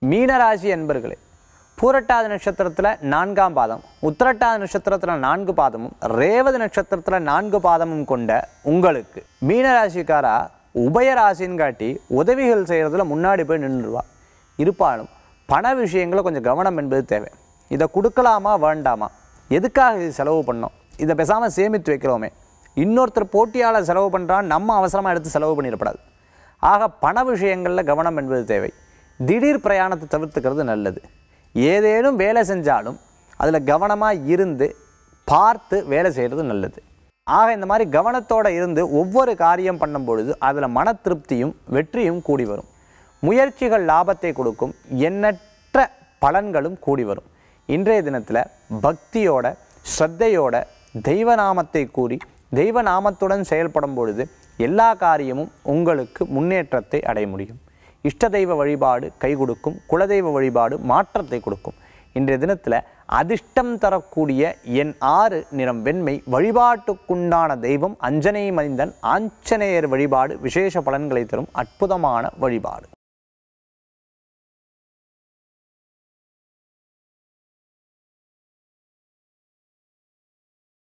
மீனராசி என்பர்களே பூரட்டாதி நட்சத்திரத்தில் நான்காம் பாதம் உத்திரட்டாதி நட்சத்திரத்தில் நான்கு பாதமும் ரேவதி நட்சத்திரத்தில் நான்கு பாதமும் கொண்ட உங்களுக்கு மீனராசிக்காரா உபயராசின்னு காட்டி உதவிகள் செய்கிறதுல முன்னாடி போய் நின்றுவா இருப்பாலும் பண விஷயங்களை கொஞ்சம் கவனம் என்பது தேவை இதை கொடுக்கலாமா வேண்டாமா எதுக்காக இது செலவு பண்ணோம் இதை பேசாமல் சேமித்து வைக்கிறோமே இன்னொருத்தர் போட்டியாளர் செலவு பண்ணுறான் நம்ம அவசரமாக எடுத்து செலவு பண்ணிடப்படாது ஆக பண விஷயங்களில் கவனம் என்பது தேவை திடீர் பிரயாணத்தை தவிர்த்துக்கிறது நல்லது ஏதேனும் வேலை செஞ்சாலும் அதில் கவனமாக இருந்து பார்த்து வேலை செய்கிறது நல்லது ஆக இந்த மாதிரி கவனத்தோடு இருந்து ஒவ்வொரு காரியம் பண்ணும் பொழுது அதில் மன திருப்தியும் வெற்றியும் கூடி வரும் முயற்சிகள் லாபத்தை கொடுக்கும் எண்ணற்ற பலன்களும் கூடி வரும் இன்றைய தினத்தில் பக்தியோட ஸ்ரத்தையோட தெய்வ நாமத்தை கூறி தெய்வ நாமத்துடன் செயல்படும் பொழுது எல்லா காரியமும் உங்களுக்கு முன்னேற்றத்தை அடைய முடியும் இஷ்ட தெய்வ வழிபாடு கை கொடுக்கும் குலதெய்வ வழிபாடு மாற்றத்தை கொடுக்கும் இன்றைய தினத்தில் அதிர்ஷ்டம் தரக்கூடிய என் ஆறு நிறம் வெண்மை வழிபாட்டுக்குண்டான தெய்வம் அஞ்சனை மனிதன் ஆஞ்சநேயர் வழிபாடு விசேஷ பலன்களை தரும் அற்புதமான வழிபாடு